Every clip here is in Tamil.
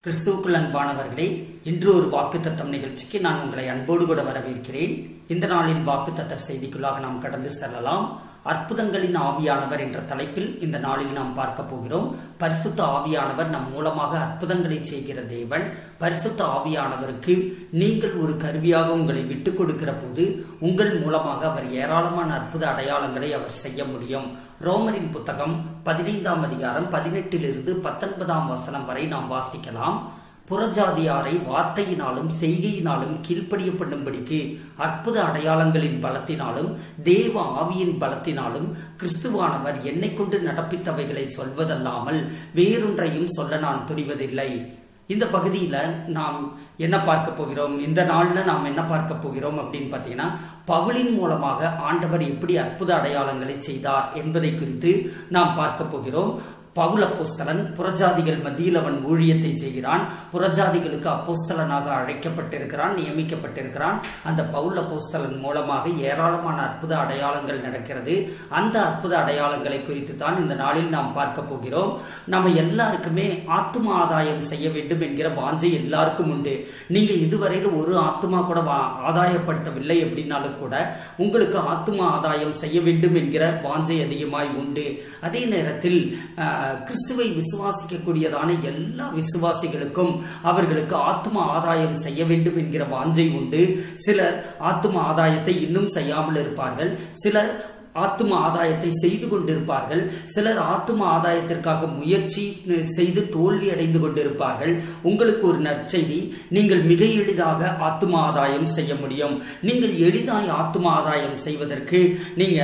கிறிஸ்துவுக்குள் அன்பானவர்களே இன்று ஒரு வாக்குத்தத்தம் நிகழ்ச்சிக்கு நான் உங்களை அன்போடு கூட வரவேற்கிறேன் இந்த நாளின் வாக்குத்தத்த செய்திக்குள்ளாக நாம் கடந்து செல்லலாம் அற்புதங்களின் ஆவியானவர் என்ற தலைப்பில் இந்த நாளில் நாம் பார்க்க போகிறோம் பரிசுத்த ஆவியானவர் நம் மூலமாக அற்புதங்களை செய்கிற தேவன் பரிசுத்த ஆவியானவருக்கு நீங்கள் ஒரு கருவியாக உங்களை விட்டுக் கொடுக்கிற போது உங்கள் மூலமாக அவர் ஏராளமான அற்புத அடையாளங்களை அவர் செய்ய முடியும் ரோமரின் புத்தகம் பதினைந்தாம் அதிகாரம் பதினெட்டிலிருந்து பத்தொன்பதாம் வசனம் வரை நாம் வாசிக்கலாம் புறஜாதியாரை வார்த்தையினாலும் செய்கையினாலும் கீழ்ப்படிய பண்ணும்படிக்கு அற்புத அடையாளங்களின் பலத்தினாலும் தேவ ஆவியின் பலத்தினாலும் கிறிஸ்துவானவர் என்னை கொண்டு நடப்பித்தவைகளை சொல்வதல்லாமல் வேறொன்றையும் சொல்ல நான் துணிவதில்லை இந்த பகுதியில நாம் என்ன பார்க்க போகிறோம் இந்த நாள்ல நாம் என்ன பார்க்க போகிறோம் அப்படின்னு பாத்தீங்கன்னா பவுலின் மூலமாக ஆண்டவர் எப்படி அற்புத அடையாளங்களை செய்தார் என்பதை குறித்து நாம் பார்க்க போகிறோம் பவுல் அப்போஸ்தலன் புறஜாதிகள் மத்தியில் அவன் ஊழியத்தை செய்கிறான் புறஜாதிகளுக்கு அப்போஸ்தலனாக அழைக்கப்பட்டிருக்கிறான் நியமிக்கப்பட்டிருக்கிறான் அந்த பவுல் அப்போஸ்தலன் மூலமாக ஏராளமான அற்புத அடையாளங்கள் நடக்கிறது அந்த அற்புத அடையாளங்களை குறித்து தான் இந்த நாளில் நாம் பார்க்க போகிறோம் நம்ம எல்லாருக்குமே ஆத்தும ஆதாயம் செய்ய வேண்டும் என்கிற வாஞ்சை எல்லாருக்கும் உண்டு நீங்க இதுவரையிலும் ஒரு ஆத்துமா கூட ஆதாயப்படுத்தவில்லை அப்படின்னாலும் கூட உங்களுக்கு ஆத்தும ஆதாயம் செய்ய வேண்டும் என்கிற வாஞ்சை அதிகமாய் உண்டு அதே நேரத்தில் கிறிஸ்துவை விசுவாசிக்கக்கூடியதான எல்லா விசுவாசிகளுக்கும் அவர்களுக்கு ஆத்ம ஆதாயம் செய்ய வேண்டும் என்கிற வாஞ்சை உண்டு சிலர் ஆத்ம ஆதாயத்தை இன்னும் செய்யாமல் இருப்பார்கள் சிலர் ஆத்தும ஆதாயத்தை செய்து கொண்டிருப்பார்கள் சிலர் ஆத்தும ஆதாயத்திற்காக முயற்சி செய்து தோல்வி அடைந்து கொண்டிருப்பார்கள் உங்களுக்கு ஒரு நற்செய்தி நீங்கள் மிக எளிதாக ஆத்தும ஆதாயம் செய்ய முடியும் நீங்கள் எளிதாய் ஆத்தும ஆதாயம் செய்வதற்கு நீங்க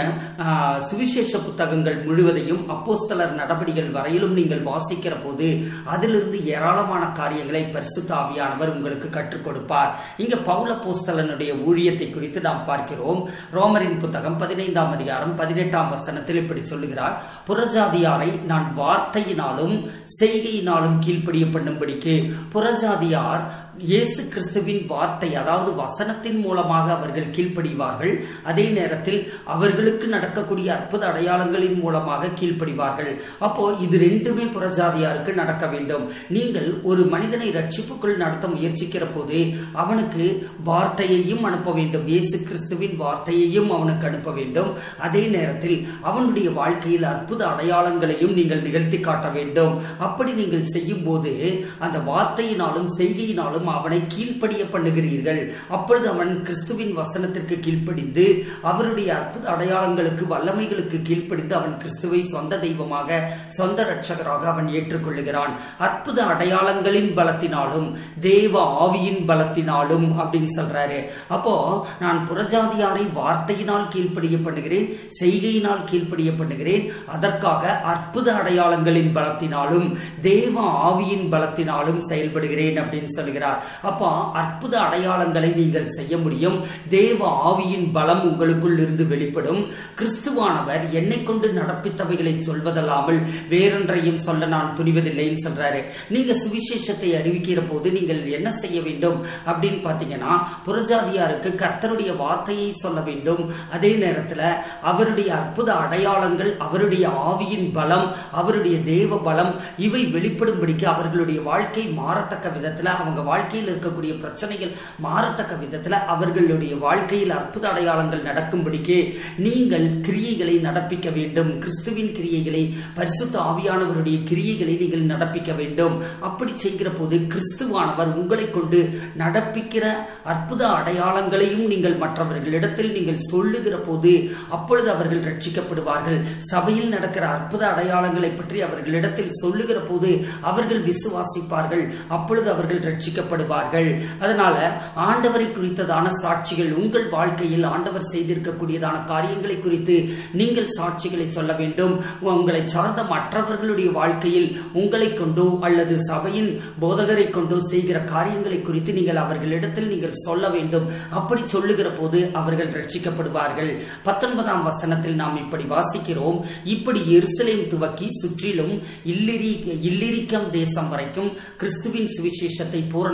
சுவிசேஷ புத்தகங்கள் முழுவதையும் அப்போஸ்தலர் நடவடிக்கைகள் வரையிலும் நீங்கள் வாசிக்கிற போது அதிலிருந்து ஏராளமான காரியங்களை பரிசுத்த ஆவியானவர் உங்களுக்கு கற்றுக் கொடுப்பார் இங்க பவுல போஸ்தலனுடைய ஊழியத்தை குறித்து நாம் பார்க்கிறோம் ரோமரின் புத்தகம் பதினைந்தாம் அதிகாரம் அதிகாரம் பதினெட்டாம் வசனத்தில் இப்படி சொல்லுகிறார் புறஜாதியாரை நான் வார்த்தையினாலும் செய்கையினாலும் கீழ்ப்படிய பண்ணும்படிக்கு புறஜாதியார் இயேசு கிறிஸ்துவின் வார்த்தை அதாவது வசனத்தின் மூலமாக அவர்கள் கீழ்ப்படிவார்கள் அதே நேரத்தில் அவர்களுக்கு நடக்கக்கூடிய அற்புத அடையாளங்களின் மூலமாக கீழ்ப்படிவார்கள் அப்போ இது ரெண்டுமே புறஜாதியாருக்கு நடக்க வேண்டும் நீங்கள் ஒரு மனிதனை ரட்சிப்புக்குள் நடத்த முயற்சிக்கிற போது அவனுக்கு வார்த்தையையும் அனுப்ப வேண்டும் இயேசு கிறிஸ்துவின் வார்த்தையையும் அவனுக்கு அனுப்ப வேண்டும் அதே நேரத்தில் அவனுடைய வாழ்க்கையில் அற்புத அடையாளங்களையும் நீங்கள் நிகழ்த்தி காட்ட வேண்டும் அப்படி நீங்கள் செய்யும் போது அந்த வார்த்தையினாலும் செய்கையினாலும் அவனை கீழ்ப்படிய பண்ணுகிறீர்கள் அப்பொழுது அவன் கிறிஸ்துவின் வசனத்திற்கு கீழ்ப்படிந்து அவருடைய அற்புத அடையாளங்களுக்கு வல்லமைகளுக்கு கீழ்ப்படிந்து அவன் கிறிஸ்துவை சொந்த தெய்வமாக சொந்த ரட்சகராக அவன் ஏற்றுக்கொள்ளுகிறான் அற்புத அடையாளங்களின் பலத்தினாலும் தேவ ஆவியின் பலத்தினாலும் அப்படின்னு சொல்றாரு அப்போ நான் புறஜாதியாரை வார்த்தையினால் கீழ்ப்படிய பண்ணுகிறேன் செய்கையினால் கீழ்ப்படிய பண்ணுகிறேன் அதற்காக அற்புத அடையாளங்களின் பலத்தினாலும் தேவ ஆவியின் பலத்தினாலும் செயல்படுகிறேன் அப்படின்னு சொல்கிறார் அப்போ அற்புத அடையாளங்களை நீங்கள் செய்ய முடியும் தேவ ஆவியின் பலம் உங்களுக்குள் இருந்து வெளிப்படும் கிறிஸ்துவானவர் என்னை கொண்டு நடப்பித்தவைகளை சொல்வதல்லாமல் வேறொன்றையும் சொல்ல நான் துணிவதில்லைன்னு சொல்றாரு நீங்க சுவிசேஷத்தை அறிவிக்கிற போது நீங்கள் என்ன செய்ய வேண்டும் அப்படின்னு பாத்தீங்கன்னா புறஜாதியாருக்கு கர்த்தருடைய வார்த்தையை சொல்ல வேண்டும் அதே நேரத்துல அவருடைய அற்புத அடையாளங்கள் அவருடைய ஆவியின் பலம் அவருடைய தேவ பலம் இவை வெளிப்படும்படிக்கு அவர்களுடைய வாழ்க்கை மாறத்தக்க விதத்துல அவங்க வாழ்க்கையில் இருக்கக்கூடிய பிரச்சனைகள் மாறத்தக்க விதத்துல அவர்களுடைய வாழ்க்கையில் அற்புத அடையாளங்கள் நடக்கும்படிக்கு நீங்கள் கிரியைகளை நடப்பிக்க வேண்டும் கிறிஸ்துவின் கிரியைகளை பரிசுத்த ஆவியானவருடைய கிரியைகளை நீங்கள் நடப்பிக்க வேண்டும் அப்படி செய்கிற போது கிறிஸ்துவானவர் உங்களை கொண்டு நடப்பிக்கிற அற்புத அடையாளங்களையும் நீங்கள் மற்றவர்களிடத்தில் நீங்கள் சொல்லுகிற போது அப்பொழுது அவர்கள் ரட்சிக்கப்படுவார்கள் சபையில் நடக்கிற அற்புத அடையாளங்களை பற்றி அவர்களிடத்தில் சொல்லுகிற போது அவர்கள் விசுவாசிப்பார்கள் அப்பொழுது அவர்கள் ரட்சிக்கப்படுவார்கள் அதனால ஆண்டவரை குறித்ததான சாட்சிகள் உங்கள் வாழ்க்கையில் ஆண்டவர் செய்திருக்கக்கூடியதான காரியங்களை குறித்து நீங்கள் சாட்சிகளை சொல்ல வேண்டும் உங்களை சார்ந்த மற்றவர்களுடைய வாழ்க்கையில் உங்களை கொண்டோ அல்லது சபையின் போதகரை கொண்டோ செய்கிற காரியங்களை குறித்து நீங்கள் அவர்களிடத்தில் நீங்கள் சொல்ல வேண்டும் அப்படி சொல்லுகிற போது அவர்கள் ரட்சிக்கப்படுவார்கள் பத்தொன்பதாம் வசனத்தில் நாம் இப்படி வாசிக்கிறோம் இப்படி எருசலேம் துவக்கி சுற்றிலும் இல்லிரி இல்லிரிக்கம் தேசம் வரைக்கும் கிறிஸ்துவின் சுவிசேஷத்தை பூரண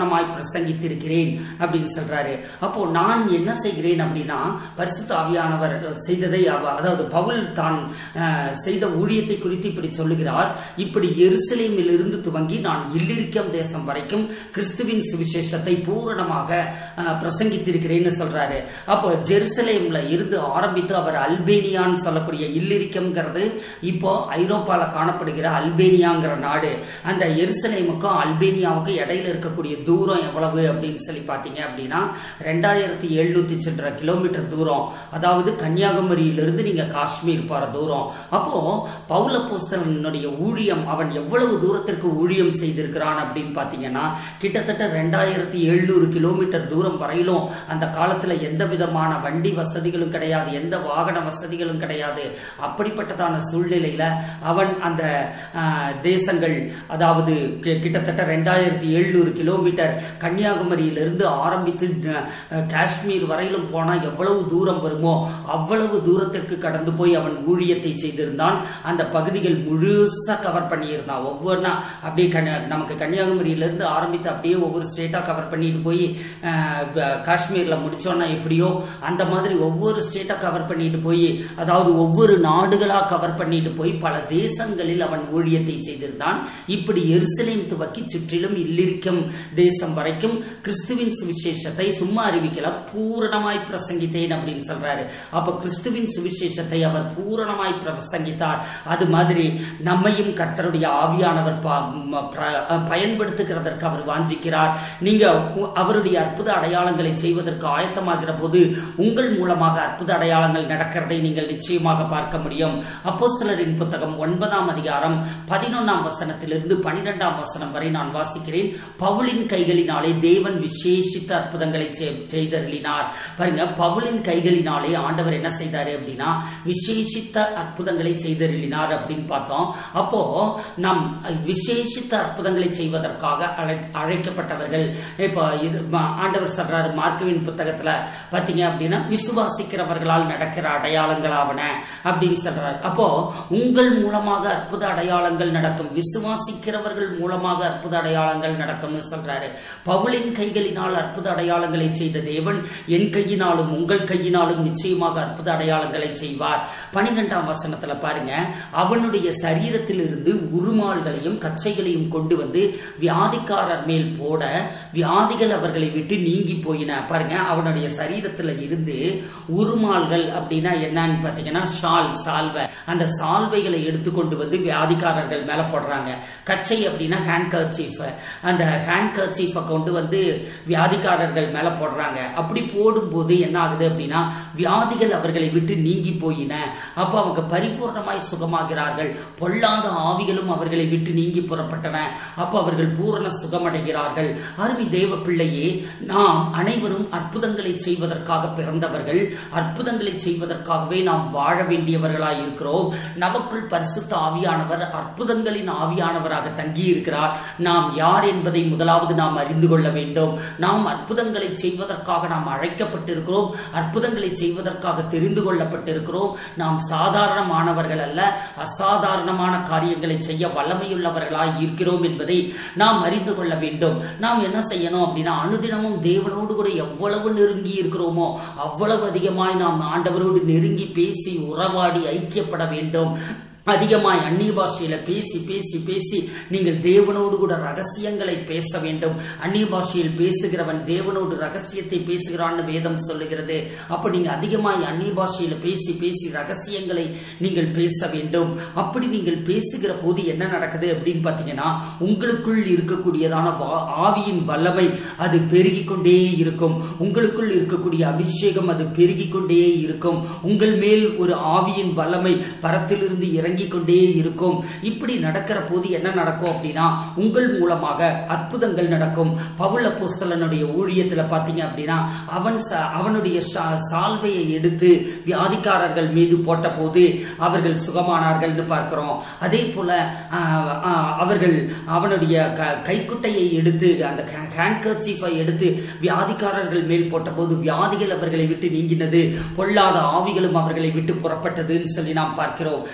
பூரணமாய் பிரசங்கித்திருக்கிறேன் அப்படின்னு சொல்றாரு அப்போ நான் என்ன செய்கிறேன் அப்படின்னா பரிசுத்த ஆவியானவர் செய்ததை அவ- அதாவது பவுல் தான் அஹ், செய்த ஊழியத்தை குறித்து இப்படி சொல்லுகிறார் இப்படி எருசலேமில் இருந்து துவங்கி நான் இல்லிரிக்கம் தேசம் வரைக்கும் கிறிஸ்துவின் சுவிசேஷத்தை பூரணமாக அஹ், பிரசங்கித்திருக்கிறேன்னு சொல்றாரு அப்போ ஜெருசலேம்ல இருந்து ஆரம்பித்து அவர் அல்பேனியான்னு சொல்லக்கூடிய இல்லிரிக்கம்ங்கிறது இப்போ ஐரோப்பால காணப்படுகிற அல்பேனியாங்கிற நாடு அந்த எருசலேமுக்கும் அல்பேனியாவுக்கும் இடையில இருக்கக்கூடிய தூரம் எவ்வளவு அப்படின்னு சொல்லி பாத்தீங்க அப்படின்னா ரெண்டாயிரத்தி எழுநூத்தி சில்லற கிலோமீட்டர் தூரம் அதாவது கன்னியாகுமரியிலிருந்து நீங்க காஷ்மீர் போற தூரம் அப்போ பவுல போஸ்தலனுடைய ஊழியம் அவன் எவ்வளவு தூரத்திற்கு ஊழியம் செய்திருக்கிறான் அப்படின்னு பாத்தீங்கன்னா கிட்டத்தட்ட ரெண்டாயிரத்தி எழுநூறு கிலோமீட்டர் தூரம் வரையிலும் அந்த காலத்துல எந்த விதமான வண்டி வசதிகளும் கிடையாது எந்த வாகன வசதிகளும் கிடையாது அப்படிப்பட்டதான சூழ்நிலையில அவன் அந்த ஆஹ், தேசங்கள் அதாவது கி- கிட்டத்தட்ட ரெண்டாயிரத்தி எழுநூறு கிலோமீட்டர் கன்னியாகுமரியிலிருந்து ஆரம்பித்து அஹ், காஷ்மீர் வரையிலும் போனா எவ்வளவு தூரம் வருமோ அவ்வளவு தூரத்திற்கு கடந்து போய் அவன் ஊழியத்தை செய்திருந்தான் அந்த பகுதிகள் முழுசா கவர் பண்ணியிருந்தான் ஒவ்வொன்றா அப்படியே கன்னியா- நமக்கு கன்னியாகுமரியிலிருந்து ஆரம்பித்து அப்படியே ஒவ்வொரு ஸ்டேட்டா கவர் பண்ணிட்டு போய் அஹ், ப- காஷ்மீர்ல முடிச்சோன்னா எப்படியோ அந்த மாதிரி ஒவ்வொரு ஸ்டேட்டா கவர் பண்ணிட்டு போய் அதாவது ஒவ்வொரு நாடுகளா கவர் பண்ணிட்டு போய் பல தேசங்களில் அவன் ஊழியத்தை செய்திருந்தான் இப்படி எருசலேம் துவக்கி சுற்றிலும் இல்லிரிக்கம் தேசம் வரைக்கும் கிறிஸ்துவின் சுவிசேஷத்தை சும்மா அறிவிக்கல பூரணமாய் பிரசங்கித்தேன் அப்படின்னு சொல்றாரு அப்ப கிறிஸ்துவின் சுவிசேஷத்தை அவர் பூரணமாய் பிரசங்கித்தார் அது மாதிரி நம்மையும் கர்த்தருடைய ஆவியானவர் ப- ம- பிர- பயன்படுத்துகிறதற்கு அவர் வாஞ்சிக்கிறார் நீங்க உ- அவருடைய அற்புத அடையாளங்களை செய்வதற்கு ஆயத்தமாகிற போது உங்கள் மூலமாக அற்புத அடையாளங்கள் நடக்கிறதை நீங்கள் நிச்சயமாக பார்க்க முடியும் அப்போஸ்தலரின் புத்தகம் ஒன்பதாம் அதிகாரம் பதினொன்னாம் வசனத்திலிருந்து பனிரெண்டாம் வசனம் வரை நான் வாசிக்கிறேன் பவுலின் கைகளினாலே தேவன் விசேஷித்த அற்புதங்களை செய்- செய்தருளினார் பாருங்க பவுலின் கைகளினாலே ஆண்டவர் என்ன செய்தாரு அப்படின்னா விசேஷித்த அற்புதங்களை செய்தருளினார் அப்படின்னு பார்த்தோம் அப்போ நாம் விசேஷித்த அற்புதங்களை செய்வதற்காக அழை- அழைக்கப்பட்டவர்கள் இப்போ இது ம- ஆண்டவர் சொல்றாரு மார்க்கவின் புத்தகத்துல பாத்தீங்க அப்படின்னா விசுவாசிக்கிறவர்களால் நடக்கிற அடையாளங்களாவன அப்படின்னு சொல்றாரு அப்போ உங்கள் மூலமாக அற்புத அடையாளங்கள் நடக்கும் விசுவாசிக்கிறவர்கள் மூலமாக அற்புத அடையாளங்கள் நடக்கும்னு சொல்றாரு பவுலின் கைகளினால் அற்புத அடையாளங்களை செய்த தேவன் என் கையினாலும் உங்கள் கையினாலும் நிச்சயமாக அற்புத அடையாளங்களை செய்வார் பனிரெண்டாம் வசனத்துல பாருங்க அவனுடைய சரீரத்திலிருந்து உருமால்களையும் கச்சைகளையும் கொண்டு வந்து வியாதிக்காரர் மேல் போட வியாதிகள் அவர்களை விட்டு நீங்கி போயின பாருங்க அவனுடைய சரீரத்துல இருந்து உருமால்கள் அப்படின்னா என்னன்னு பாத்தீங்கன்னா ஷால் சால்வை அந்த சால்வைகளை எடுத்துக்கொண்டு வந்து வியாதிக்காரர்கள் மேல போடுறாங்க கச்சை அப்படின்னா ஹேண்ட் கர்ச்சீஃப் அந்த ஹேண்ட் கர்ச்சீஃபை கொண்டு வந்து வியாதிக்காரர்கள் மேல போடுறாங்க அப்படி போடும்போது என்ன ஆகுது அப்படின்னா வியாதிகள் அவர்களை விட்டு நீங்கி போயின அப்ப அவங்க பரிபூர்ணமாய் சுகமாகிறார்கள் பொல்லாத ஆவிகளும் அவர்களை விட்டு நீங்கி புறப்பட்டன அப்ப அவர்கள் பூரண சுகமடைகிறார்கள் அருமை தேவ பிள்ளையே நாம் அனைவரும் அற்புதங்களை செய்வதற்காக பிறந்தவர்கள் அற்புதங்களை செய்வதற்காகவே நாம் வாழ வேண்டியவர்களாய் இருக்கிறோம் நமக்குள் பரிசுத்த ஆவியானவர் அற்புதங்களின் ஆவியானவராக தங்கி இருக்கிறார் நாம் யார் என்பதை முதலாவது நாம் அறிந்து கொள்ள வேண்டும் நாம் அற்புதங்களை செய்வதற்காக நாம் அழைக்கப்பட்டிருக்கிறோம் அற்புதங்களை செய்வதற்காக தெரிந்து கொள்ளப்பட்டிருக்கிறோம் நாம் சாதாரணமானவர்கள் அல்ல அசாதாரணமான காரியங்களை செய்ய வல்லமையுள்ளவர்களாய் இருக்கிறோம் என்பதை நாம் அறிந்து கொள்ள வேண்டும் நாம் என்ன செய்யணும் அப்படின்னா அனுதினமும் தேவனோடு கூட எவ்வளவு நெருங்கி இருக்கிறோமோ அவ்வளவு அதிகமாய் நாம் ஆண்டவரோடு நெருங்கி பேசி உறவாடி ஐக்கியப்பட வேண்டும் அதிகமாய் அந்நிய பாஷையில பேசி பேசி பேசி நீங்கள் தேவனோடு கூட ரகசியங்களை பேச வேண்டும் அந்நிய பாஷையில் பேசுகிறவன் தேவனோடு ரகசியத்தை பேசுகிறான்னு வேதம் சொல்லுகிறது அப்ப நீங்க அதிகமாய் அந்நிய பாஷையில பேசி பேசி ரகசியங்களை நீங்கள் பேச வேண்டும் அப்படி நீங்கள் பேசுகிற போது என்ன நடக்குது அப்படின்னு பாத்தீங்கன்னா உங்களுக்குள் இருக்கக்கூடியதான வா- ஆவியின் வல்லமை அது பெருகிக் கொண்டே இருக்கும் உங்களுக்குள் இருக்கக்கூடிய அபிஷேகம் அது பெருகிக் கொண்டே இருக்கும் உங்கள் மேல் ஒரு ஆவியின் வல்லமை பரத்திலிருந்து இறங்கிக் கொண்டே இருக்கும் இப்படி நடக்கிற போது என்ன நடக்கும் அப்படின்னா உங்கள் மூலமாக அற்புதங்கள் நடக்கும் பவுல் அப்போஸ்தலனுடைய ஊழியத்துல பாத்தீங்க அப்படின்னா அவன் ச- அவனுடைய சா- சால்வையை எடுத்து வியாதிக்காரர்கள் மீது போட்ட போது அவர்கள் சுகமானார்கள்னு பார்க்கிறோம் அதே போல ஆஹ், ஆஹ், அவர்கள் அவனுடைய க- கைக்குட்டையை எடுத்து அந்த ஹேண்ட் கர்ச்சீஃபை எடுத்து வியாதிக்காரர்கள் மேல் போட்ட போது வியாதிகள் அவர்களை விட்டு நீங்கினது பொல்லாத ஆவிகளும் அவர்களை விட்டு புறப்பட்டதுன்னு சொல்லி நாம் பார்க்கிறோம் நான்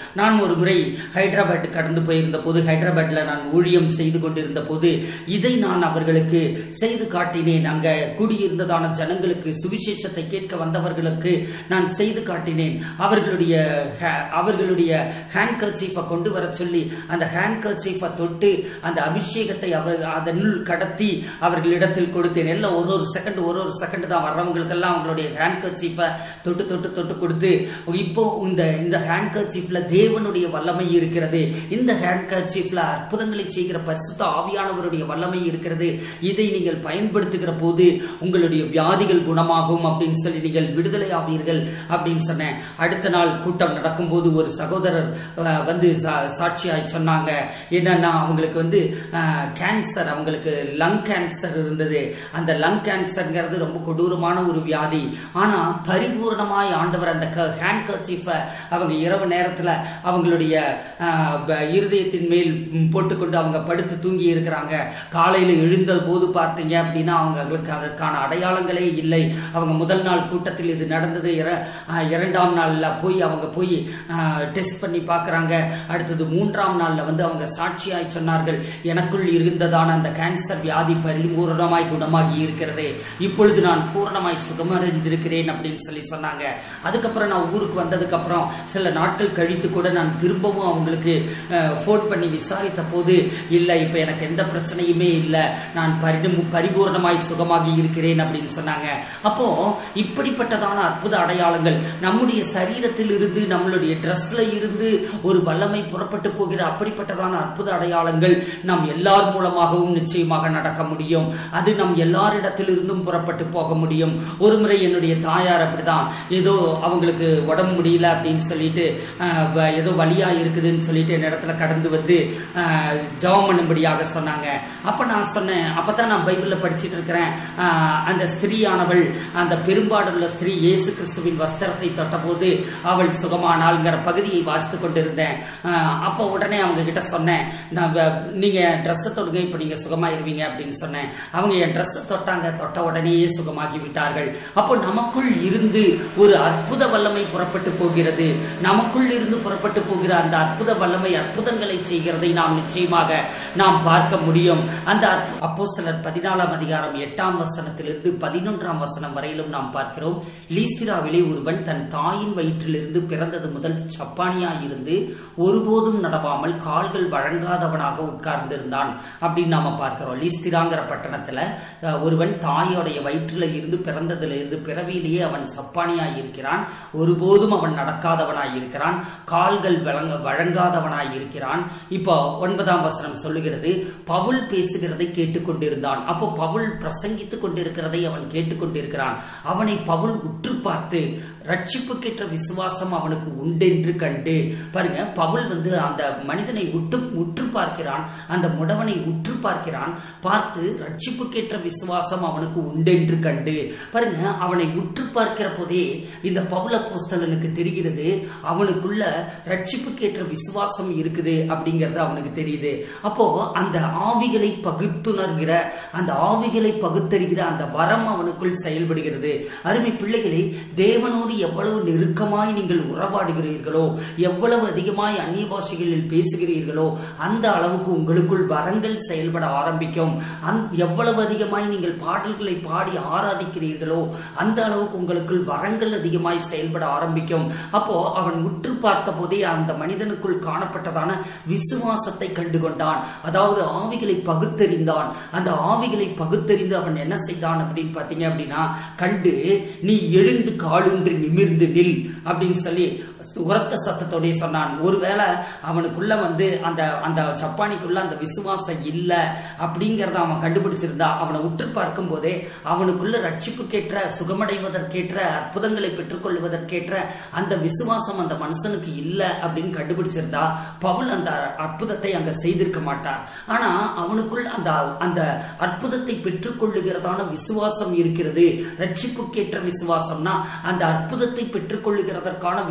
ஒரு முறை ஹைதராபாத் கடந்து போயிருந்த போது ஹைதராபாத்ல நான் ஊழியம் செய்து கொண்டிருந்த போது இதை நான் அவர்களுக்கு செய்து காட்டினேன் அங்க குடியிருந்ததான ஜனங்களுக்கு சுவிசேஷத்தை கேட்க வந்தவர்களுக்கு நான் செய்து காட்டினேன் அவர்களுடைய ha- அவர்களுடைய ஹேண்ட் கர்ச்சீஃபை கொண்டு வர சொல்லி அந்த ஹேண்ட் கர்ச்சீஃபை தொட்டு அந்த அபிஷேகத்தை அவர் அதனுள் கடத்தி அவர்களிடத்தில் கொடுத்தேன் எல்லாம் ஒரு ஒரு செகண்ட் ஒரு ஒரு செகண்ட் தான் வர்றவங்களுக்கெல்லாம் அவங்களுடைய ஹேண்ட் கர்ச்சீஃபை தொட்டு தொட்டு தொட்டு கொடுத்து இப்போ இந்த இந்த ஹேண்ட் கர்ச்சீஃப்ல தேவனுடைய வல்லமை இருக்கிறது இந்த ஹேண்ட் கர்ச்சீஃப்ல அற்புதங்களை செய்கிற பரிசுத்த ஆவியானவருடைய வல்லமை இருக்கிறது இதை நீங்கள் பயன்படுத்துகிற போது உங்களுடைய வியாதிகள் குணமாகும் அப்படின்னு சொல்லி நீங்கள் விடுதலை ஆவீர்கள் அப்படின்னு சொன்னேன் அடுத்த நாள் கூட்டம் நடக்கும்போது ஒரு சகோதரர் அஹ், வந்து சா- சாட்சியாய் சொன்னாங்க என்னன்னா அவங்களுக்கு வந்து கேன்சர் அவங்களுக்கு லங் கேன்சர் இருந்தது அந்த லங் கேன்சர்ங்கிறது ரொம்ப கொடூரமான ஒரு வியாதி ஆனா பரிபூர்ணமாய் ஆண்டவர் அந்த ஹேண்ட் கர்ச்சீஃபை அவங்க இரவு நேரத்துல அவங்களுடைய அஹ், ப- இருதயத்தின் மேல் ம், போட்டுக்கொண்டு அவங்க படுத்து தூங்கி இருக்கிறாங்க காலையில எழுந்த போது பார்த்தீங்க அப்படின்னா அவங்களுக்கு அதற்கான அடையாளங்களே இல்லை அவங்க முதல் நாள் கூட்டத்தில் இது நடந்தது இர- அஹ், இரண்டாம் நாள்ல போய் அவங்க போய் டெஸ்ட் பண்ணி பார்க்கறாங்க அடுத்தது மூன்றாம் நாள்ல வந்து அவங்க சாட்சியாய் சொன்னார்கள் எனக்குள் இருந்ததான அந்த கேன்சர் வியாதி பரிபூரணமாய் குணமாகி இருக்கிறது இப்பொழுது நான் பூரணமாய் சுகமடைந்திருக்கிறேன் அப்படின்னு சொல்லி சொன்னாங்க அதுக்கப்புறம் நான் ஊருக்கு வந்ததுக்கு அப்புறம் சில நாட்கள் கழித்து கூட நான் திரும்பவும் அவங்களுக்கு ஃபோன் பண்ணி விசாரித்த போது இல்ல இப்ப எனக்கு எந்த பிரச்சனையுமே இல்ல நான் பரிணு- பரிபூரணமாய் சுகமாகி இருக்கிறேன் அப்படின்னு சொன்னாங்க அப்போ இப்படிப்பட்டதான அற்புத அடையாளங்கள் நம்முடைய சரீரத்தில் இருந்து நம்மளுடைய ட்ரெஸ்ல இருந்து ஒரு வல்லமை புறப்பட்டு போகிற அப்படிப்பட்டதான அற்புத அடையாளங்கள் நம் எல்லார் மூலமாகவும் நிச்சயமாக நடக்க முடியும் அது நம் எல்லாரிடத்திலிருந்தும் புறப்பட்டு போக முடியும் ஒரு முறை என்னுடைய தாயார் அப்படிதான் ஏதோ அவங்களுக்கு உடம்பு முடியல அப்படின்னு சொல்லிட்டு ஆஹ், வ- ஏதோ வலியா இருக்குதுன்னு சொல்லிட்டு என் இடத்துல கடந்து வந்து ஆஹ், ஜெபம் பண்ணும்படியாக சொன்னாங்க அப்ப நான் சொன்னேன் அப்பதான் நான் பைபிள்ல படிச்சிட்டு இருக்கிறேன் ஆஹ், அந்த ஸ்திரீயானவள் அந்த பெரும்பாடுள்ள ஸ்திரீ இயேசு கிறிஸ்துவின் வஸ்திரத்தை தொட்டபோது அவள் சுகமானாள்ங்கிற பகுதியை வாசித்து கொண்டிருந்தேன் ஆஹ், அப்போ உடனே அவங்க கிட்ட சொன்னேன் நான் வ- நீங்க ட்ரெஸ் தொடுங்க இப்ப நீங்க சுகமாயிருவீங்க அப்படின்னு சொன்னேன் அவங்க என் ட்ரெஸ் தொட்டாங்க தொட்ட உடனேயே சுகமாகி விட்டார்கள் அப்போ நமக்குள் இருந்து ஒரு அற்புத வல்லமை புறப்பட்டு போகிறது நமக்குள் இருந்து புறப்பட்டு போகிற அந்த அற்புத வல்லமை அற்புதங்களை செய்கிறதை நாம் நிச்சயமாக நாம் பார்க்க முடியும் அந்த அப்போ சிலர் பதினாலாம் அதிகாரம் எட்டாம் வசனத்திலிருந்து பதினொன்றாம் வசனம் வரையிலும் நாம் பார்க்கிறோம் லீஸ்திராவிலே ஒருவன் தன் தாயின் வயிற்றிலிருந்து பிறந்தது முதல் சப்பானியாய் இருந்து ஒருபோதும் நடவாமல் கால்கள் வழங்காதவனாக உட்கார்ந்திருந்தான் அப்படின்னு நாம பார்க்கிறோம் லீஸ்திராங்கிற பட்டணத்துல அஹ், ஒருவன் தாயோடைய வயிற்றில இருந்து பிறந்ததுல இருந்து பிறவியிலேயே அவன் சப்பானியாய் இருக்கிறான் ஒருபோதும் அவன் நடக்காதவனாய் இருக்கிறான் கால்கள் வழங்க வழங்காதவனாய் இருக்கிறான் இப்போ ஒன்பதாம் வசனம் சொல்லுகிறது பவுல் பேசுகிறதை கேட்டுக்கொண்டிருந்தான் அப்போ பவுல் பிரசங்கித்துக் கொண்டிருக்கிறதை அவன் கேட்டுக்கொண்டிருக்கிறான் அவனை பவுல் உற்று பார்த்து ரட்சிப்புக்கேற்ற விசுவாசம் அவனுக்கு உண்டென்று கண்டு பாருங்க பவுல் வந்து அந்த மனிதனை உற்று உற்று பார்க்கிறான் அந்த முடவனை உற்று பார்க்கிறான் பார்த்து ரட்சிப்புக்கேற்ற விசுவாசம் அவனுக்கு உண்டென்று கண்டு பாருங்க அவனை உற்று பார்க்கிற போதே இந்த பவுல போஸ்தலனுக்கு தெரிகிறது அவனுக்குள்ள ரட்சிப்புக்கேற்ற விசுவாசம் இருக்குது அப்படிங்கறது அவனுக்கு தெரியுது அப்போ அந்த ஆவிகளை பகுத்துணர்கிற அந்த ஆவிகளை பகுத்தறிகிற அந்த வரம் அவனுக்குள் செயல்படுகிறது அருமை பிள்ளைகளே தேவனோடு எவ்வளவு நெருக்கமாய் நீங்கள் உறவாடுகிறீர்களோ எவ்வளவு அதிகமாய் அந்நிய பாஷைகளில் பேசுகிறீர்களோ அந்த அளவுக்கு உங்களுக்குள் வரங்கள் செயல்பட ஆரம்பிக்கும் அந்- எவ்வளவு அதிகமாய் நீங்கள் பாடல்களை பாடி ஆராதிக்கிறீர்களோ அந்த அளவுக்கு உங்களுக்குள் வரங்கள் அதிகமாய் செயல்பட ஆரம்பிக்கும் அப்போ அவன் உற்று பார்த்த போதே அந்த மனிதனுக்குள் காணப்பட்டதான விசுவாசத்தை கண்டுகொண்டான் அதாவது ஆவிகளை பகுத்தறிந்தான் அந்த ஆவிகளை பகுத்தறிந்து அவன் என்ன செய்தான் அப்படின்னு பாத்தீங்க அப்படின்னா கண்டு நீ எழுந்து காலூன்றி நிமிர்ந்து நில் அப்படின்னு சொல்லி உரத்த சத்தத்தோடய சொன்னான் ஒருவேளை அவனுக்குள்ள வந்து அந்த அந்த சப்பானிக்குள்ள அந்த விசுவாசம் இல்ல அப்படிங்கறத அவன் கண்டுபிடிச்சிருந்தா அவனை உற்று பார்க்கும் போதே அவனுக்குள்ள ரட்சிப்புக்கேற்ற சுகமடைவதற்கேற்ற அற்புதங்களை பெற்றுக்கொள்வதற்கேற்ற அந்த விசுவாசம் அந்த மனுஷனுக்கு இல்ல அப்படின்னு கண்டுபிடிச்சிருந்தா பவுல் அந்த அற்புதத்தை அங்க செய்திருக்க மாட்டார் ஆனா அவனுக்குள் அந்த அந்த அற்புதத்தை பெற்றுக்கொள்ளுகிறதான விசுவாசம் இருக்கிறது ரட்சிப்புக்கேற்ற விசுவாசம்னா அந்த அற்புதத்தை பெற்றுக்கொள்ளுகிறதற்கான விசுவாசம்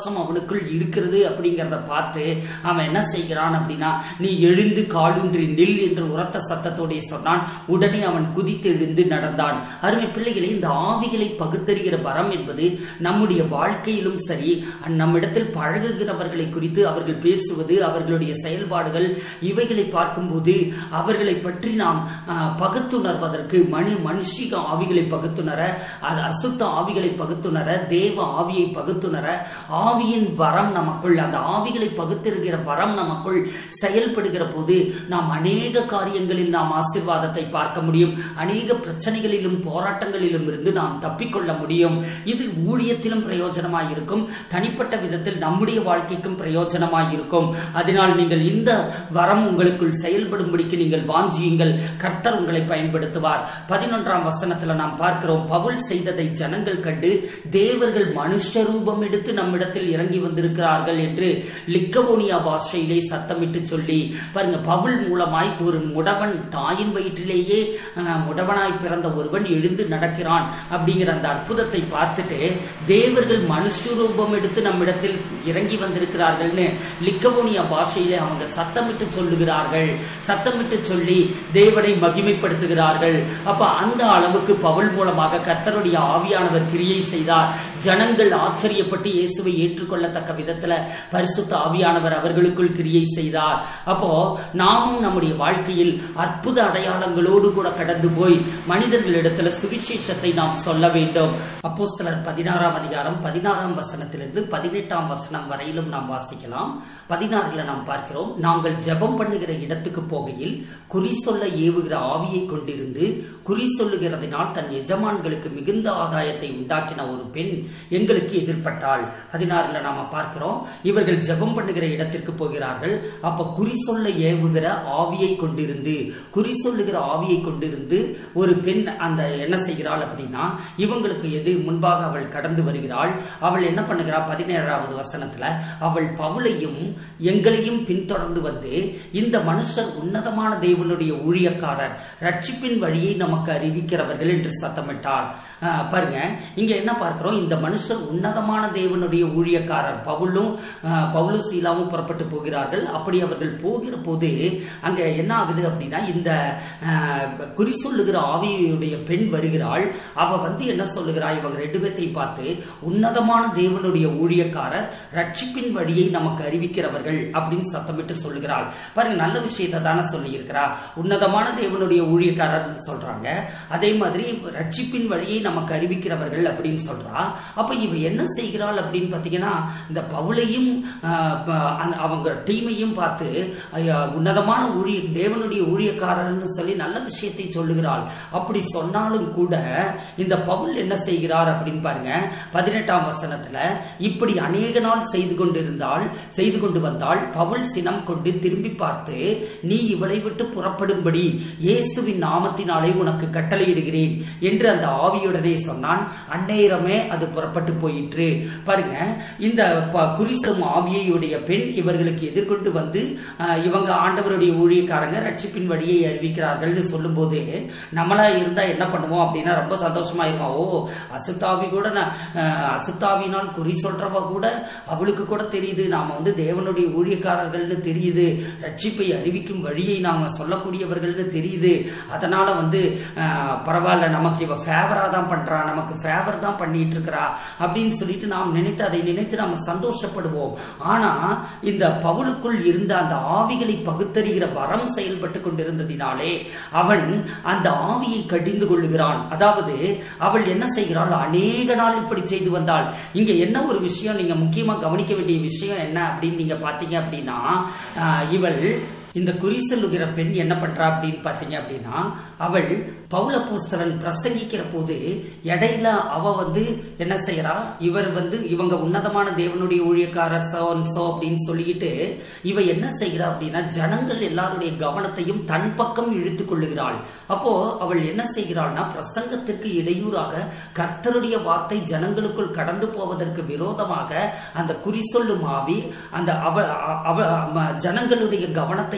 விசுவாசம் அவனுக்குள் இருக்கிறது அப்படிங்கிறத பார்த்து அவன் என்ன செய்கிறான் அப்படின்னா நீ எழுந்து காலூன்றி நில் என்று உரத்த சத்தத்தோட சொன்னான் உடனே அவன் குதித்து எழுந்து நடந்தான் அருமை பிள்ளைகளே இந்த ஆவிகளை பகுத்தறிகிற வரம் என்பது நம்முடைய வாழ்க்கையிலும் சரி நம்மிடத்தில் பழகுகிறவர்களை குறித்து அவர்கள் பேசுவது அவர்களுடைய செயல்பாடுகள் இவைகளை பார்க்கும்போது அவர்களை பற்றி நாம் ஆஹ், பகுத்துணர்வதற்கு மனு மனுஷிக ஆவிகளை பகுத்துணர அது அசுத்த ஆவிகளை பகுத்துணர தேவ ஆவியை பகுத்துணர ஆவியின் வரம் நமக்குள் அந்த ஆவிகளை பகுத்திருக்கிற வரம் நமக்குள் செயல்படுகிற போது நாம் அநேக காரியங்களில் நாம் ஆசீர்வாதத்தை பார்க்க முடியும் அநேக பிரச்சனைகளிலும் போராட்டங்களிலும் இருந்து நாம் தப்பிக்கொள்ள முடியும் இது ஊழியத்திலும் பிரயோஜனமாய் இருக்கும் தனிப்பட்ட விதத்தில் நம்முடைய வாழ்க்கைக்கும் பிரயோஜனமாய் இருக்கும் அதனால் நீங்கள் இந்த வரம் உங்களுக்குள் செயல்படும்படிக்கு நீங்கள் வாஞ்சியுங்கள் கர்த்தர் உங்களை பயன்படுத்துவார் பதினொன்றாம் வசனத்துல நாம் பார்க்கிறோம் பவுல் செய்ததை ஜனங்கள் கண்டு தேவர்கள் மனுஷ ரூபம் எடுத்து நம்மிடத்தில் இறங்கி வந்திருக்கிறார்கள் என்று லிக்கவோனியா பாஷையிலே சத்தமிட்டு சொல்லி பாருங்க பவுல் மூலமாய் ஒரு முடவன் தாயின் வயிற்றிலேயே அஹ், முடவனாய் பிறந்த ஒருவன் எழுந்து நடக்கிறான் அப்படிங்கிற அந்த அற்புதத்தை பார்த்துட்டு தேவர்கள் மனுஷ ரூபம் எடுத்து நம்மிடத்தில் இறங்கி வந்திருக்கிறார்கள்னு லிக்கவோனியா பாஷையிலே அவங்க சத்தமிட்டு சொல்லுகிறார்கள் சத்தமிட்டு சொல்லி தேவனை மகிமைப்படுத்துகிறார்கள் அப்ப அந்த அளவுக்கு பவுல் மூலமாக கர்த்தருடைய ஆவியானவர் கிரியை செய்தார் ஜனங்கள் ஆச்சரியப்பட்டு இயேசுவை ஏற்றுக்கொள்ளத்தக்க விதத்துல பரிசுத்த ஆவியானவர் அவர்களுக்குள் கிரியை செய்தார் அப்போ நாமும் நம்முடைய வாழ்க்கையில் அற்புத அடையாளங்களோடு கூட கடந்து போய் மனிதர்களிடத்துல சுவிசேஷத்தை நாம் சொல்ல வேண்டும் அப்போஸ்தலர் பதினாறாம் அதிகாரம் பதினாறாம் வசனத்திலிருந்து பதினெட்டாம் வசனம் வரையிலும் நாம் வாசிக்கலாம் பதினாறுல நாம் பார்க்கிறோம் நாங்கள் ஜெபம் பண்ணுகிற இடத்துக்கு போகையில் குறி சொல்ல ஏவுகிற ஆவியை கொண்டிருந்து குறி சொல்லுகிறதினால் தன் எஜமான்களுக்கு மிகுந்த ஆதாயத்தை உண்டாக்கின ஒரு பெண் எங்களுக்கு எதிர்பட்டாள் பதினாறுல நாம பார்க்கிறோம் இவர்கள் ஜெபம் பண்ணுகிற இடத்திற்கு போகிறார்கள் அப்ப குறி சொல்ல ஏவுகிற ஆவியை கொண்டிருந்து குறி சொல்லுகிற ஆவியை கொண்டிருந்து ஒரு பெண் அந்த என்ன செய்கிறாள் அப்படின்னா இவங்களுக்கு எது முன்பாக அவள் கடந்து வருகிறாள் அவள் என்ன பண்ணுகிறாள் பதினேழாவது வசனத்துல அவள் பவுலையும் எங்களையும் பின்தொடர்ந்து வந்து இந்த மனுஷர் உன்னதமான தேவனுடைய ஊழியக்காரர் ரட்சிப்பின் வழியை நமக்கு அறிவிக்கிறவர்கள் என்று சத்தமிட்டார் ஆஹ் பாருங்க இங்க என்ன பார்க்கிறோம் இந்த மனுஷர் உன்னதமான தேவனுடைய ஊழியக்காரர் பவுலும் ஆஹ் பவுலும் சீலாவும் புறப்பட்டு போகிறார்கள் அப்படி அவர்கள் போகிற போது அங்க என்ன ஆகுது அப்படின்னா இந்த ஆஹ், குறி சொல்லுகிற ஆவியுடைய பெண் வருகிறாள் அவ வந்து என்ன சொல்லுகிறா இவங்க ரெண்டு பேர்த்தையும் பார்த்து உன்னதமான தேவனுடைய ஊழியக்காரர் ரட்சிப்பின் வழியை நமக்கு அறிவிக்கிறவர்கள் அப்படின்னு சத்தமிட்டு சொல்லுகிறாள் பாருங்க நல்ல விஷயத்தை தானே சொல்லி இருக்கிறா உன்னதமான தேவனுடைய ஊழியக்காரர் சொல்றாங்க அதே மாதிரி ரட்சிப்பின் வழியை நமக்கு அறிவிக்கிறவர்கள் அப்படின்னு சொல்றா அப்ப இவ என்ன செய்கிறாள் அப்படின்னு பாத்தீங்கன்னா இந்த பவுலையும் ஆஹ், ப- அந்த- அவங்க டீமையும் பார்த்து ஐயா, உன்னதமான ஊழிய தேவனுடைய ஊழியக்காரர்னு சொல்லி நல்ல விஷயத்தை சொல்லுகிறாள் அப்படி சொன்னாலும் கூட இந்த பவுல் என்ன செய்கிறார் அப்படின்னு பாருங்க பதினெட்டாம் வசனத்துல இப்படி அநேக நாள் செய்து கொண்டிருந்தால் செய்து கொண்டு வந்தால் பவுல் சினம் கொண்டு திரும்பி பார்த்து நீ இவளை விட்டு புறப்படும்படி இயேசுவின் நாமத்தினாலே உனக்கு கட்டளையிடுகிறேன் என்று அந்த ஆவியுடனே சொன்னான் அந்நேரமே அது புறப்பட்டு போயிற்று பாருங்க இந்த ப- குறிசும் ஆவியையுடைய பெண் இவர்களுக்கு எதிர்கொண்டு வந்து ஆஹ், இவங்க ஆண்டவருடைய ஊழியக்காரங்க ரட்சிப்பின் வழியை அறிவிக்கிறார்கள்னு சொல்லும்போது நம்மளா இருந்தா என்ன பண்ணுவோம் அப்படின்னா ரொம்ப சந்தோஷமா இருக்கும் ஓ அசுத்தாவி கூட நான் ஆஹ், அசுத்தாவினால் குறி சொல்றவ கூட அவளுக்கு கூட தெரியுது நாம வந்து தேவனுடைய ஊழியக்காரர்கள்னு தெரியுது ரட்சிப்பை அறிவிக்கும் வழியை நாம சொல்லக்கூடியவர்கள்னு தெரியுது அதனால வந்து ஆஹ், பரவாயில்ல நமக்கு இவ ஃபேவரா தான் பண்றா நமக்கு ஃபேவர் தான் பண்ணிட்டு இருக்கிறா அப்படின்னு சொல்லிட்டு நாம் நினைத்து அதை நினைத்து நாம சந்தோஷப்படுவோம் ஆனா இந்த பவுலுக்குள் இருந்த அந்த ஆவிகளை பகுத்தறிகிற வரம் செயல்பட்டு கொண்டிருந்ததினாலே அவன் அந்த ஆவியை கடிந்து கொள்ளுகிறான் அதாவது அவள் என்ன செய்கிறாள் அநேக நாள் இப்படி செய்து வந்தாள் இங்க என்ன ஒரு விஷயம் நீங்க முக்கியமா கவனிக்க வேண்டிய விஷயம் என்ன அப்படின்னு நீங்க பாத்தீங்க அப்படின்னா ஆஹ், இவள் இந்த குறி சொல்லுகிற பெண் என்ன பண்றா அப்படின்னு பாத்தீங்க அப்படின்னா அவள் பவுல போஸ்தலன் பிரசங்கிக்கிற போது இடையில அவ வந்து என்ன செய்யறா இவர் வந்து இவங்க உன்னதமான தேவனுடைய ஊழியக்காரர் சோ சோ அப்படின்னு சொல்லிட்டு இவ என்ன செய்கிறா அப்படின்னா ஜனங்கள் எல்லாருடைய கவனத்தையும் தன் பக்கம் இழுத்துக் கொள்ளுகிறாள் அப்போ அவள் என்ன செய்கிறாள்னா பிரசங்கத்திற்கு இடையூறாக கர்த்தருடைய வார்த்தை ஜனங்களுக்குள் கடந்து போவதற்கு விரோதமாக அந்த குறி சொல்லும் ஆவி அந்த அவ அவ ம- ஜனங்களுடைய கவனத்தை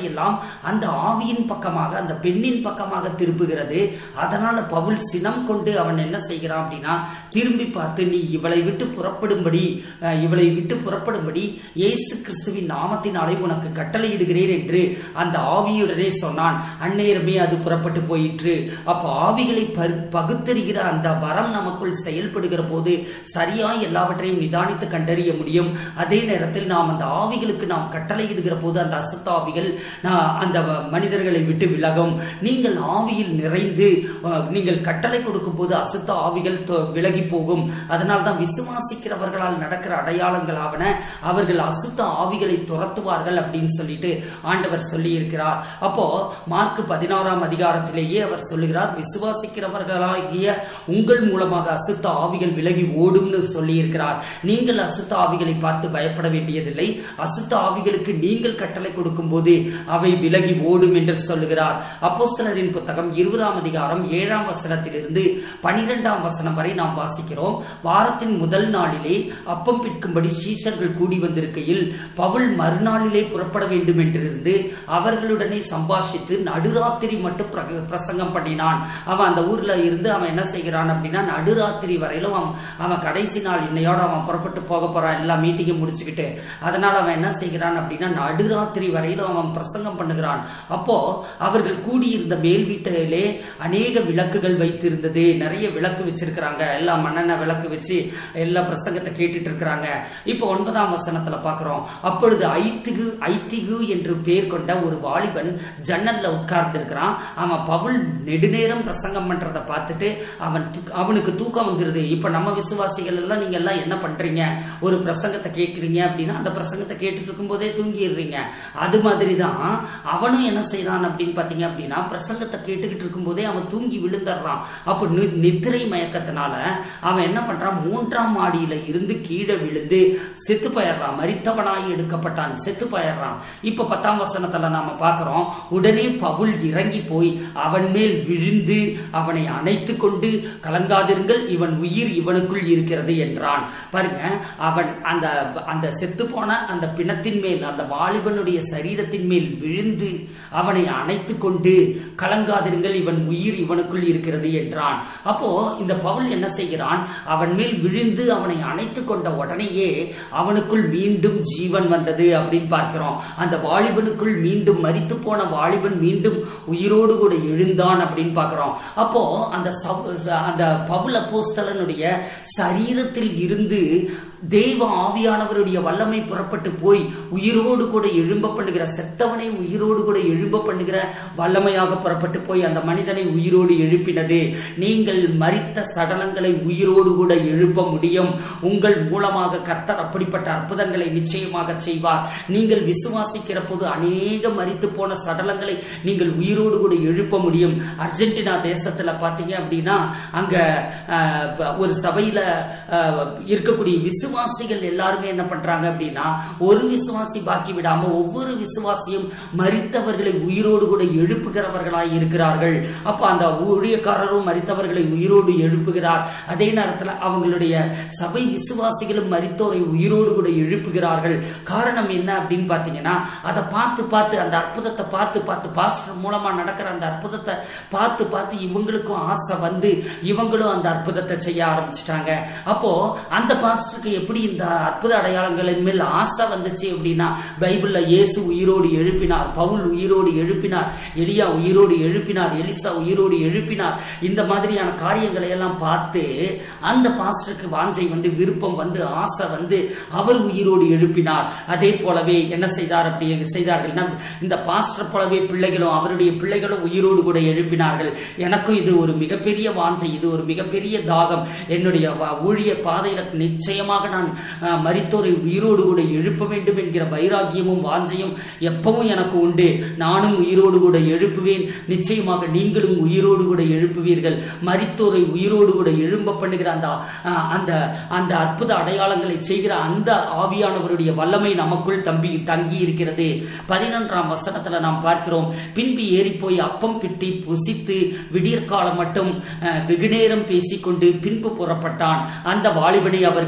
எல்லாம் அந்த ஆவியின் பக்கமாக அந்த பெண்ணின் பக்கமாக திருப்புகிறது அதனால பவுல் சினம் கொண்டு அவன் என்ன செய்கிறான் அப்படின்னா திரும்பி பார்த்து நீ இவளை விட்டு புறப்படும்படி அஹ், இவளை விட்டு புறப்படும்படி இயேசு கிறிஸ்துவின் நாமத்தினாலே உனக்கு கட்டளையிடுகிறேன் என்று அந்த ஆவியுடனே சொன்னான் அந்நேரமே அது புறப்பட்டு போயிற்று அப்போ ஆவிகளை பரு- பகுத்தறிகிற அந்த வரம் நமக்குள் செயல்படுகிற போது சரியாய் எல்லாவற்றையும் நிதானித்து கண்டறிய முடியும் அதே நேரத்தில் நாம் அந்த ஆவிகளுக்கு நாம் கட்டளையிடுகிற போது அந்த அசுத்த ஆவிகள் ஆஹ், அந்த மனிதர்களை விட்டு விலகும் நீங்கள் ஆவியில் நிறைந்து ஆஹ், நீங்கள் கட்டளை கொடுக்கும் போது அசுத்த ஆவிகள் தொ- விலகி போகும் அதனால் தான் விசுவாசிக்கிறவர்களால் நடக்கிற அடையாளங்களாவன அவர்கள் அசுத்த ஆவிகளை துரத்துவார்கள் அப்படின்னு சொல்லிட்டு ஆண்டவர் சொல்லி இருக்கிறார் அப்போ மார்க் பதினாறாம் அதிகாரத்திலேயே அவர் சொல்லுகிறார் விசுவாசிக்கிறவர்களாகிய உங்கள் மூலமாக அசுத்த ஆவிகள் விலகி ஓடும்னு சொல்லி இருக்கிறார் நீங்கள் அசுத்த ஆவிகளை பார்த்து பயப்பட வேண்டியதில்லை அசுத்த ஆவிகளுக்கு நீங்கள் கட்டளை கொடுக்கும் போது அவை விலகி ஓடும் என்று சொல்லுகிறார் அப்போஸ்தலரின் புத்தகம் இருபதாம் அதிகாரம் ஏழாம் வசனத்திலிருந்து பனிரெண்டாம் வசனம் வரை நாம் வாசிக்கிறோம் வாரத்தின் முதல் நாளிலே அப்பம் பிற்கும்படி சீஷர்கள் கூடி வந்திருக்கையில் பவுல் மறுநாளிலே புறப்பட வேண்டும் என்றிருந்து அவர்களுடனே சம்பாஷித்து நடுராத்திரி மட்டும் பிரக- பிரசங்கம் பண்ணினான் அவன் அந்த ஊர்ல இருந்து அவன் என்ன செய்கிறான் அப்படின்னா நடுராத்திரி வரையிலும் அவன் அவன் கடைசி நாள் இன்னையோட அவன் புறப்பட்டு போக போறான் எல்லா மீட்டிங்கும் முடிச்சுக்கிட்டு அதனால அவன் என்ன செய்கிறான் அப்படின்னா நடுராத்திரி வரையிலும் அவன் பிரசங்கம் பண்ணுகிறான் அப்போ அவர்கள் கூடியிருந்த மேல் வீட்டிலே அநேக விளக்குகள் வைத்திருந்தது நிறைய விளக்கு வச்சிருக்கிறாங்க எல்லாம் மண்ணெண்ணெய் விளக்கு வச்சு எல்லா பிரசங்கத்தை கேட்டுட்டு இருக்கிறாங்க இப்போ ஒன்பதாம் வசனத்துல பாக்குறோம் அப்பொழுது ஐத்திகு ஐத்திகு என்று பேர் கொண்ட ஒரு வாலிபன் ஜன்னல்ல உட்கார்ந்து இருக்கிறான் அவன் பவுல் நெடுநேரம் பிரசங்கம் பண்றத பார்த்துட்டு அவன் தூ- அவனுக்கு தூக்கம் வந்துருது இப்ப நம்ம விசுவாசிகள் எல்லாம் நீங்க எல்லாம் என்ன பண்றீங்க ஒரு பிரசங்கத்தை கேட்கறீங்க அப்படின்னா அந்த பிரசங்கத்தை கேட்டுட்டு இருக்கும் போதே தூங்கிடுறீங்க அது மாதிரி தான் அவனும் என்ன செய்தான் அப்படின்னு பாத்தீங்க அப்படின்னா பிரசங்கத்தை கேட்டுக்கிட்டு இருக்கும் போதே அவன் தூங்கி விழுந்துடுறான் அப்ப நி- நித்திரை மயக்கத்தினால அவன் என்ன பண்றான் மூன்றாம் மாடியில இருந்து கீழே விழுந்து செத்து போயிடுறான் மரித்தவனாய் எடுக்கப்பட்டான் செத்து போயிடுறான் இப்ப பத்தாம் வசனத்துல நாம பார்க்கிறோம் உடனே பவுல் இறங்கி போய் அவன் மேல் விழுந்து அவனை அணைத்து கொண்டு கலங்காதிருங்கள் இவன் உயிர் இவனுக்குள் இருக்கிறது என்றான் பாருங்க அவன் அந்த அந்த செத்து போன அந்த பிணத்தின் மேல் அந்த வாலிபனுடைய சரீரத்தின் மேல் விழுந்து அவனை அணைத்து கொண்டு கலங்காதிருங்கள் இவன் உயிர் இவனுக்குள் இருக்கிறது என்றான் அப்போ இந்த பவுல் என்ன செய்கிறான் அவன் மேல் விழுந்து அவனை அணைத்து கொண்ட உடனேயே அவனுக்குள் மீண்டும் ஜீவன் வந்தது அப்படின்னு பார்க்கிறோம் அந்த வாலிபனுக்குள் மீண்டும் மரித்து போன வாலிபன் மீண்டும் உயிரோடு கூட எழுந்தான் அப்படின்னு பார்க்கிறோம் அப்போ அந்த சவ- அந்த பவுல் அப்போஸ்தலனுடைய சரீரத்தில் இருந்து தேவ ஆவியானவருடைய வல்லமை புறப்பட்டு போய் உயிரோடு கூட எழும்ப பண்ணுகிற செத்தவனை உயிரோடு கூட எழும்ப பண்ணுகிற வல்லமையாக புறப்பட்டு போய் அந்த மனிதனை உயிரோடு எழுப்பினது நீங்கள் மரித்த சடலங்களை உயிரோடு கூட எழுப்ப முடியும் உங்கள் மூலமாக கர்த்தர் அப்படிப்பட்ட அற்புதங்களை நிச்சயமாக செய்வார் நீங்கள் விசுவாசிக்கிற போது அநேக மரித்து போன சடலங்களை நீங்கள் உயிரோடு கூட எழுப்ப முடியும் அர்ஜென்டினா தேசத்துல பாத்தீங்க அப்படின்னா அங்க அஹ், ப- ஒரு சபையில அஹ், இருக்கக்கூடிய விசுவாசிகள் எல்லாருமே என்ன பண்றாங்க அப்படின்னா ஒரு விசுவாசி பாக்கி விடாம ஒவ்வொரு விசுவாசியும் மரித்தவர்களை உயிரோடு கூட எழுப்புகிறவர்களாய் இருக்கிறார்கள் அப்ப அந்த ஊழியக்காரரும் மரித்தவர்களை உயிரோடு எழுப்புகிறார் அதே நேரத்துல அவங்களுடைய சபை விசுவாசிகளும் மரித்தோரை உயிரோடு கூட எழுப்புகிறார்கள் காரணம் என்ன அப்படின்னு பாத்தீங்கன்னா அதை பார்த்து பார்த்து அந்த அற்புதத்தை பார்த்து பார்த்து பாஸ்டர் மூலமா நடக்கிற அந்த அற்புதத்தை பார்த்து பார்த்து இவங்களுக்கும் ஆசை வந்து இவங்களும் அந்த அற்புதத்தை செய்ய ஆரம்பிச்சிட்டாங்க அப்போ அந்த பாஸ்டருக்கு எப்படி இந்த அற்புத அடையாளங்களின் மேல் ஆசை வந்துச்சு அப்படின்னா பைபிள்ல இயேசு உயிரோடு எழுப்பினார் பவுல் உயிரோடு எழுப்பினார் எலியா உயிரோடு எழுப்பினார் எலிசா உயிரோடு எழுப்பினார் இந்த மாதிரியான காரியங்களை எல்லாம் பார்த்து அந்த பாஸ்டருக்கு வாஞ்சை வந்து விருப்பம் வந்து ஆசை வந்து அவர் உயிரோடு எழுப்பினார் அதே போலவே என்ன செய்தார் அப்படி செய்தார்கள்னா இந்த பாஸ்டர் போலவே பிள்ளைகளும் அவருடைய பிள்ளைகளும் உயிரோடு கூட எழுப்பினார்கள் எனக்கும் இது ஒரு மிகப்பெரிய வாஞ்சை இது ஒரு மிகப்பெரிய தாகம் என்னுடைய வ- ஊழிய பாதையில நிச்சயமாக நான் அஹ், மரித்தோரை உயிரோடு கூட எழுப்ப வேண்டும் என்கிற வைராக்கியமும் வாஞ்சையும் எப்பவும் எனக்கு உண்டு நானும் உயிரோடு கூட எழுப்புவேன் நிச்சயமாக நீங்களும் உயிரோடு கூட எழுப்புவீர்கள் மரித்தோரை உயிரோடு கூட எழும்ப பண்ணுகிற அந்த அஹ், அந்த அந்த அற்புத அடையாளங்களை செய்கிற அந்த ஆவியானவருடைய வல்லமை நமக்குள் தம்பி தங்கி இருக்கிறது பதினொன்றாம் வசனத்துல நாம் பார்க்கிறோம் பின்பு ஏறி போய் அப்பம் பிட்டி புசித்து விடியற்காலம் மட்டும் அஹ், வெகுநேரம் பேசிக்கொண்டு பின்பு புறப்பட்டான் அந்த வாலிபனை அவர்கள் உயிரோடு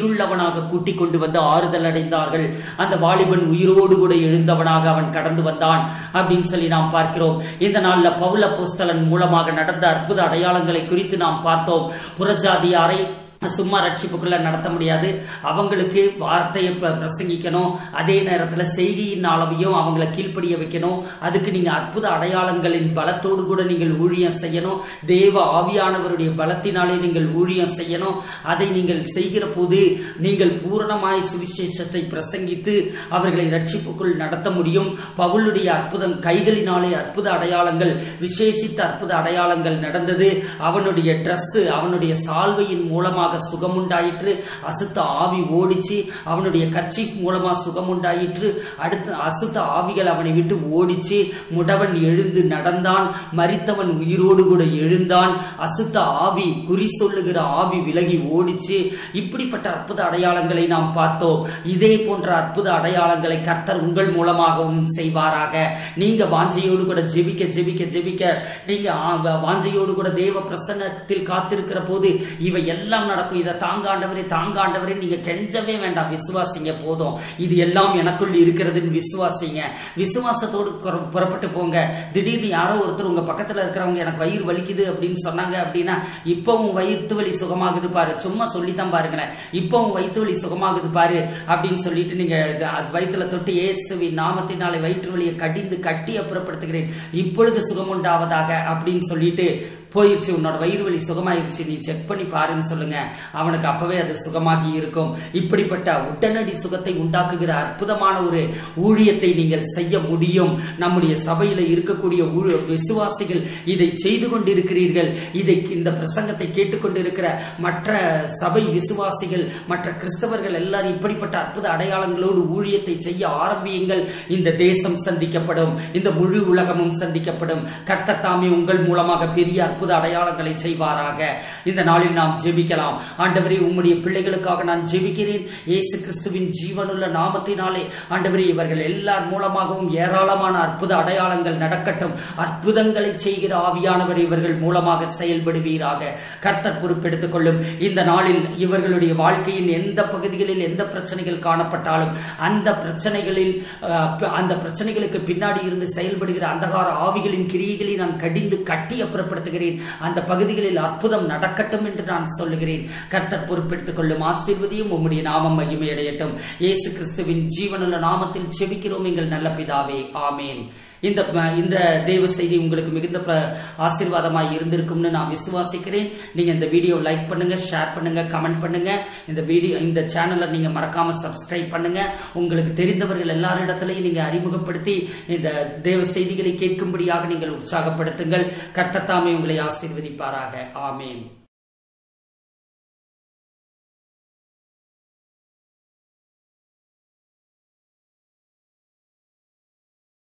உயிருள்ளவனாக கூட்டிக் கொண்டு வந்து ஆறுதல் அடைந்தார்கள் அந்த வாலிபன் உயிரோடு கூட எழுந்தவனாக அவன் கடந்து வந்தான் அப்படின்னு சொல்லி நாம் பார்க்கிறோம் இந்த நாள்ல பவுல போஸ்தலன் மூலமாக நடந்த அற்புத அடையாளங்களை குறித்து நாம் பார்த்தோம் புறஜாதியாரை சும்மா ரட்சிப்புக்குள்ள நடத்த முடியாது அவங்களுக்கு வார்த்தையை ப- பிரசங்கிக்கணும் அதே நேரத்துல செய்தியின் அளவையும் அவங்கள கீழ்ப்படிய வைக்கணும் அதுக்கு நீங்க அற்புத அடையாளங்களின் பலத்தோடு கூட நீங்கள் ஊழியம் செய்யணும் தேவ ஆவியானவருடைய பலத்தினாலே நீங்கள் ஊழியம் செய்யணும் அதை நீங்கள் செய்கிற போது நீங்கள் பூரணமாய் சுவிசேஷத்தை பிரசங்கித்து அவர்களை ரட்சிப்புக்குள் நடத்த முடியும் பவுலுடைய அற்புதம் கைகளினாலே அற்புத அடையாளங்கள் விசேஷித்த அற்புத அடையாளங்கள் நடந்தது அவனுடைய Dress அவனுடைய சால்வையின் மூலமாக சுகம் உண்டாயிற்று அசுத்த ஆவி ஓடிச்சு அவனுடைய கர்ச்சீஃப் மூலமா சுகம் உண்டாயிற்று அடுத்து அசுத்த ஆவிகள் அவனை விட்டு ஓடிச்சு முடவன் எழுந்து நடந்தான் மரித்தவன் உயிரோடு கூட எழுந்தான் அசுத்த ஆவி குறி சொல்லுகிற ஆவி விலகி ஓடிச்சு இப்படிப்பட்ட அற்புத அடையாளங்களை நாம் பார்த்தோம் இதே போன்ற அற்புத அடையாளங்களை கர்த்தர் உங்கள் மூலமாகவும் செய்வாராக நீங்க வாஞ்சையோடு கூட ஜெபிக்க ஜெபிக்க ஜெபிக்க நீங்க ஆ- வாஞ்சையோடு கூட தேவ பிரசன்னத்தில் காத்திருக்கிற போது இவை எல்லாம் நடக்கும் இதை தாங்காண்டவரே தாங்காண்டவரே நீங்க கெஞ்சவே வேண்டாம் விசுவாசிங்க போதும் இது எல்லாம் எனக்குள் இருக்கிறதுன்னு விசுவாசிங்க விசுவாசத்தோடு புற- புறப்பட்டு போங்க திடீர்னு யாரோ ஒருத்தர் உங்க பக்கத்துல இருக்கிறவங்க எனக்கு வயிறு வலிக்குது அப்படின்னு சொன்னாங்க அப்படின்னா இப்பவும் வயிற்று வலி சுகமாகுது பாரு சும்மா சொல்லித்தான் பாருங்களேன் இப்பவும் வயிற்று வலி சுகமாகுது பாரு அப்படின்னு சொல்லிட்டு நீங்க அது வயிற்றுல தொட்டு இயேசுவின் நாமத்தினாலே வயிற்று வலியை கடிந்து கட்டி அப்புறப்படுத்துகிறேன் இப்பொழுது சுகம் உண்டாவதாக அப்படின்னு சொல்லிட்டு போயிடுச்சு உன்னோட வயிறு வலி சுகமாயிருச்சு நீ செக் பண்ணி பாருன்னு சொல்லுங்க அவனுக்கு அப்பவே அது சுகமாகி இருக்கும் இப்படிப்பட்ட உடனடி சுகத்தை உண்டாக்குகிற அற்புதமான ஒரு ஊழியத்தை நீங்கள் செய்ய முடியும் நம்முடைய சபையில இருக்கக்கூடிய ஊழ- விசுவாசிகள் இதை செய்து கொண்டிருக்கிறீர்கள் இதை இந்த பிரசங்கத்தை கேட்டுக்கொண்டிருக்கிற மற்ற சபை விசுவாசிகள் மற்ற கிறிஸ்தவர்கள் எல்லாரும் இப்படிப்பட்ட அற்புத அடையாளங்களோடு ஊழியத்தை செய்ய ஆரம்பியுங்கள் இந்த தேசம் சந்திக்கப்படும் இந்த முழு உலகமும் சந்திக்கப்படும் கர்த்தர் தாமே உங்கள் மூலமாக பெரிய அற்புத அடையாளங்களை செய்வாராக இந்த நாளில் நாம் ஜெபிக்கலாம் ஆண்டவரே உம்முடைய பிள்ளைகளுக்காக நான் ஜெபிக்கிறேன் இயேசு கிறிஸ்துவின் ஜீவனுள்ள நாமத்தினாலே ஆண்டவரே இவர்கள் எல்லார் மூலமாகவும் ஏராளமான அற்புத அடையாளங்கள் நடக்கட்டும் அற்புதங்களை செய்கிற ஆவியானவர் இவர்கள் மூலமாக செயல்படுவீராக கர்த்தர் பொறுப்பெடுத்துக் கொள்ளும் இந்த நாளில் இவர்களுடைய வாழ்க்கையின் எந்த பகுதிகளில் எந்த பிரச்சனைகள் காணப்பட்டாலும் அந்த பிரச்சனைகளில் அஹ், ப- அந்த பிரச்சனைகளுக்கு பின்னாடி இருந்து செயல்படுகிற அந்தகார ஆவிகளின் கிரியைகளை நான் கடிந்து கட்டி அப்புறப்படுத்துகிறேன் அந்த பகுதிகளில் அற்புதம் நடக்கட்டும் என்று நான் சொல்லுகிறேன் கர்த்தர் பொறுப்பெடுத்துக் கொள்ளும் ஆசீர்வதியும் உம்முடைய நாமம் மகிமையடையட்டும் இயேசு கிறிஸ்துவின் ஜீவனுள்ள நாமத்தில் செபிக்கிறோம் எங்கள் நல்ல பிதாவே ஆமேன் இந்த இந்த தேவ செய்தி உங்களுக்கு மிகுந்த ப- ஆசீர்வாதமாய் இருந்திருக்கும்னு நான் விசுவாசிக்கிறேன் நீங்க இந்த வீடியோ லைக் பண்ணுங்க ஷேர் பண்ணுங்க கமெண்ட் பண்ணுங்க இந்த வீடியோ இந்த சேனலை நீங்க மறக்காம சப்ஸ்கிரைப் பண்ணுங்க உங்களுக்கு தெரிந்தவர்கள் எல்லாரிடத்திலையும் நீங்க அறிமுகப்படுத்தி இந்த தேவ செய்திகளை கேட்கும்படியாக நீங்கள் உற்சாகப்படுத்துங்கள் கர்த்தத்தாமே உங்களை ஆசீர்வதிப்பாராக ஆமேன்